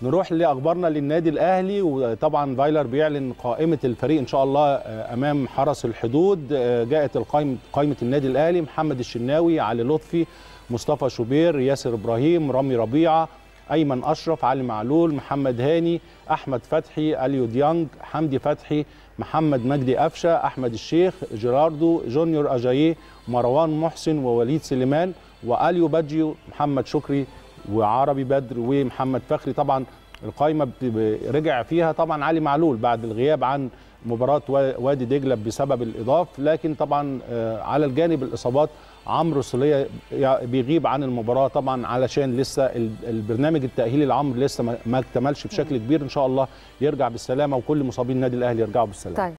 نروح لاخبارنا للنادي الاهلي وطبعا فايلر بيعلن قائمه الفريق ان شاء الله امام حرس الحدود جاءت القائمه قائمه النادي الاهلي محمد الشناوي علي لطفي مصطفى شوبير ياسر ابراهيم رامي ربيعه ايمن اشرف علي معلول محمد هاني احمد فتحي اليو ديانج حمدي فتحي محمد مجدي قفشه احمد الشيخ جيراردو جونيور اجاييه مروان محسن ووليد سليمان واليو بادجيو محمد شكري وعربي بدر ومحمد فخري طبعا القائمه رجع فيها طبعا علي معلول بعد الغياب عن مباراه وادي دجله بسبب الاضاف لكن طبعا على الجانب الاصابات عمرو سوليه بيغيب عن المباراه طبعا علشان لسه البرنامج التاهيلي لعمرو لسه ما اكتملش بشكل كبير ان شاء الله يرجع بالسلامه وكل مصابين النادي الاهلي يرجعوا بالسلامه طيب